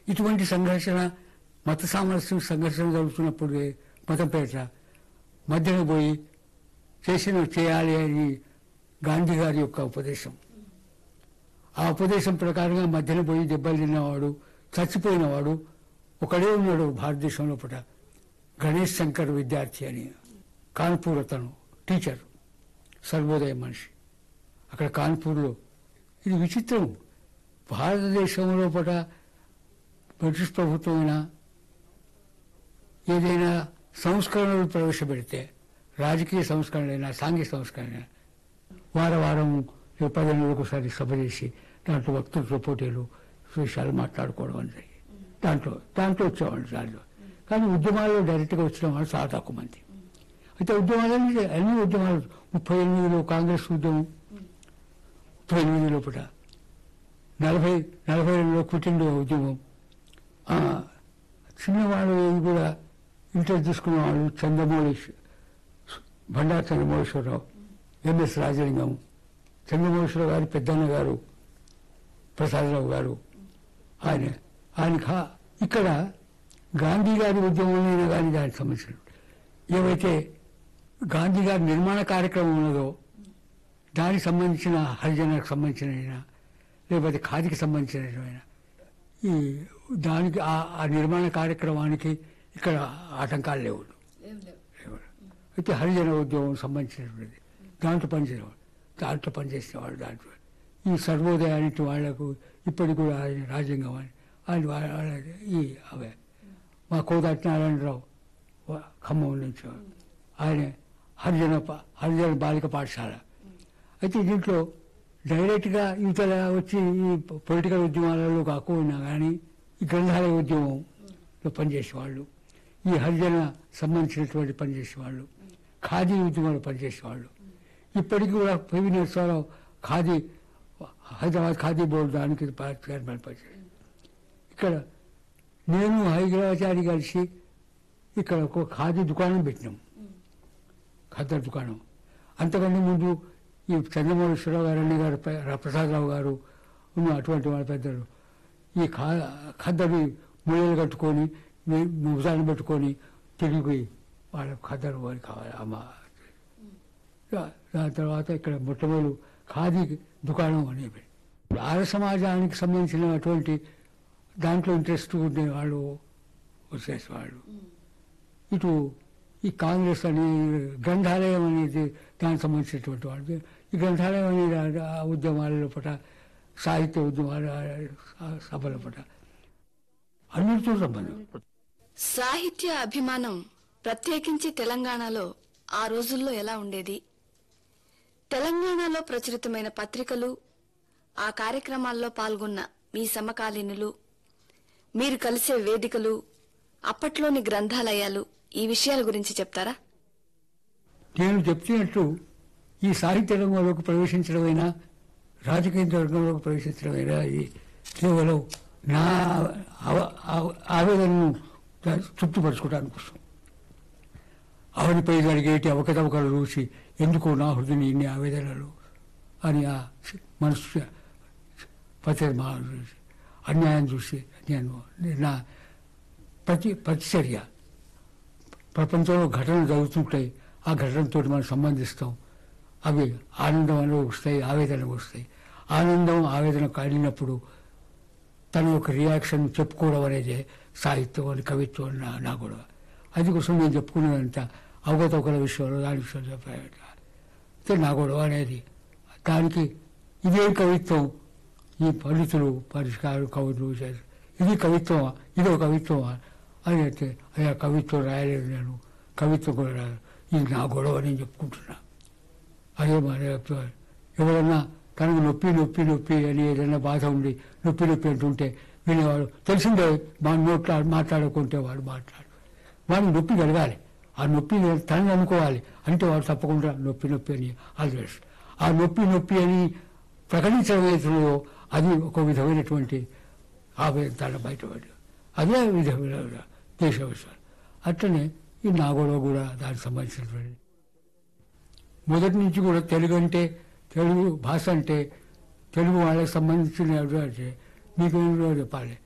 ఇటువంటి సంఘర్షణ మత సామరస్యం సంఘర్షణ జరుగుతున్నప్పుడు మతం పేట మధ్యన పోయి చేసిన చేయాలి అని గాంధీ గారి యొక్క ఉపదేశం ఆ ఉపదేశం ప్రకారంగా మధ్యన పోయి దెబ్బలు తిన్నవాడు చచ్చిపోయినవాడు ఒకడే ఉన్నాడు భారతదేశంలో పుట గణేష్ శంకర్ విద్యార్థి అని కాన్పూర్ అతను టీచర్ సర్వోదయ మనిషి అక్కడ కాన్పూర్లో ఇది విచిత్రం భారతదేశంలో పట బ్రిటిష్ ప్రభుత్వమైనా ఏదైనా సంస్కరణలు ప్రవేశపెడితే రాజకీయ సంస్కరణలైనా సాంఘిక సంస్కరణ వారం వారం పదిహేను రోజులకు ఒకసారి సభ చేసి దాంట్లో వక్తృత్వ పోటీలు విషయాలు మాట్లాడుకోవడం అని జరిగి దాంట్లో దాంట్లో వచ్చేవాళ్ళు దాంట్లో కానీ ఉద్యమాల్లో డైరెక్ట్గా వచ్చిన వాళ్ళు చాలా తక్కువ మంది అయితే ఉద్యమాలన్నీ అన్ని ఉద్యమాలు ముప్పై ఎనిమిదిలో కాంగ్రెస్ ఉద్యమం ముప్పై ఎనిమిది లోపల నలభై నలభై రెండులో క్విట్ ఇండియా ఉద్యమం ఆ, చిన్నవాళ్ళు ఇవి కూడా ఇంట్రెస్ట్ తీసుకున్న వాళ్ళు చంద్రమౌళి బండారు చంద్రమౌళేశ్వరరావు ఎంఎస్ రాజలింగం చంద్రమౌళేశ్వరరావు గారి పెద్దన్న గారు ప్రసాదరావు గారు ఆయన ఆయన కా- ఇక్కడ గాంధీ గారి ఉద్యమంలో కానీ దానికి సంబంధించిన ఏవైతే గాంధీ గారి నిర్మాణ కార్యక్రమం ఉన్నదో దానికి సంబంధించిన హరిజనకు సంబంధించిన లేకపోతే ఖాదీకి సంబంధించిన ఈ దానికి ఆ- ఆ నిర్మాణ కార్యక్రమానికి ఇక్కడ ఆటంకాలు లేవు లేవు. అయితే హరిజన ఉద్యోగం సంబంధించినటువంటిది దాంట్లో పనిచేసేవాడు దాంట్లో పనిచేసేవాడు దాంట్లో ఈ సర్వోదయానికి వాళ్లకు ఇప్పటికి కూడా ఆయన రాజ్యాంగం అని ఆయన వాళ్ళ- వాళ్ళ- ఈ అవే మా కోదాటి నారాయణరావు వా- ఖమ్మం నుంచి ఆయన హరిజన ప- హరిజన బాలిక పాఠశాల అయితే దీంట్లో డైరెక్ట్గా ఇతర వచ్చి ఈ పొలిటికల్ ఉద్యమాలలో కాకుండా కానీ ఈ గ్రంథాలయ ఉద్యమంలో పనిచేసేవాళ్ళు ఈ హరిజన సంబంధించినటువంటి పనిచేసేవాళ్ళు ఖాదీ ఉద్యమంలో పనిచేసేవాళ్ళు ఇప్పటికీ కూడా పివి నరసింహారావు ఖాదీ హైదరాబాద్ ఖాదీ బోర్డు దానికి ప- చైర్మన్ పనిచేశారు ఇక్కడ నేను హైదరాబాచారి కలిసి ఇక్కడ ఒక ఖాదీ దుకాణం పెట్టినాం ఖద్దరు దుకాణం అంతకంటే ముందు ఈ చంద్రమౌళేశ్వరరావు గారు అన్ని గారు ప్ర- ప్రసాదరావు గారు ఉన్న అటువంటి వాళ్ళ పెద్దలు ఈ ఖా ఖద్దరు మూలలు కట్టుకొని మి- ముసాన్ని పెట్టుకొని తిరిగి వాళ్ళ ఖద్దరు వారి కావాలి అమ్మ దా- దాని తర్వాత ఇక్కడ మొట్టమొదలు ఖాదీ దుకాణం అనేవి ఆర్య సమాజానికి సంబంధించిన అటువంటి దాంట్లో ఇంట్రెస్ట్ ఉండే వాళ్ళు వచ్చేసేవాళ్ళు ఇటు ఈ కాంగ్రెస్ అని గ్రంథాలయం అనేది దానికి సంబంధించినటువంటి వాళ్ళు ఈ గ్రంథాలయం అనేది ఆ- ఆ ఉద్యమాల పట సాహిత్య ఉద్యమాల ఆ సభల పట అన్నిటితో సంబంధం సాహిత్య అభిమానం ప్రత్యేకించి తెలంగాణలో ఆ రోజుల్లో ఎలా ఉండేది తెలంగాణలో ప్రచురితమైన పత్రికలు ఆ కార్యక్రమాల్లో పాల్గొన్న మీ సమకాలీనులు మీరు కలిసే వేదికలు అప్పట్లోని గ్రంథాలయాలు ఈ విషయాల గురించి చెప్తారా నేను చెప్తున్నట్టు ఈ సాహిత్య రంగంలోకి ప్రవేశించడమైనా రాజకీయ రంగంలోకి ప్రవేశించడమైనా ఇది కేవలం నా ఆవ- ఆవ- ఆవేదనను దా- తృప్తిపరచుకోవడానికి కోసం అవనిపై జరిగేటి అవకతవకలు చూసి ఎందుకో నా హృదయని ఇన్ని ఆవేదనలు అని ఆ మనసు పతి చూసి అన్యాయం చూసి నేను నా ప్రతి ప్రతిచర్య ప్రపంచంలో ఘటనలు జరుగుతుంటాయి ఆ ఘటనతో మనం సంబంధిస్తాం అవి ఆనందం అని వస్తాయి ఆవేదన వస్తాయి ఆనందం ఆవేదన కలిగినప్పుడు తన యొక్క రియాక్షన్ చెప్పుకోవడం అనేది సాహిత్యం అని కవిత్వం అని నా నా గొడవ అది కోసం నేను చెప్పుకున్నదంతా అవగతవకల విషయంలో దాని విషయంలో చెప్పాను అయితే నా గొడవ అనేది దానికి ఇదే కవిత్వం ఈ పండితులు పరిష్కారం కవులు చేసి ఇది కవిత్వమా ఇదో కవిత్వమా అని అయితే అయ్యా కవిత్వం రాయలేదు నేను కవిత్వం కూడా రాయలేదు ఇది నా గొడవ నేను చెప్పుకుంటున్నా అదే మరి ఎవరన్నా తనకు నొప్పి నొప్పి నొప్పి అని ఏదైనా బాధ ఉండి నొప్పి నొప్పి అంటుంటే వినేవాడు తెలిసిందే మా నోట్లా మాట్లాడుకుంటే వాడు మాట్లాడు వాడికి నొప్పి కలగాలి ఆ నొప్పి తనని అనుకోవాలి అంటే వాడు తప్పకుండా నొప్పి నొప్పి అని ఆల్వేస్ ఆ నొప్పి నొప్పి అని ప్రకటించడం ఏదో అది ఒక విధమైనటువంటి ఆవేదన తన బయటపడి అదే విధమైన దేశ విషయాలు అట్లనే ఈ నాగోడవ కూడా దానికి సంబంధించినటువంటి మొదటి నుంచి కూడా తెలుగు అంటే తెలుగు భాష అంటే తెలుగు వాళ్ళకి సంబంధించిన అంటే మీకు ఏమిటో చెప్పాలి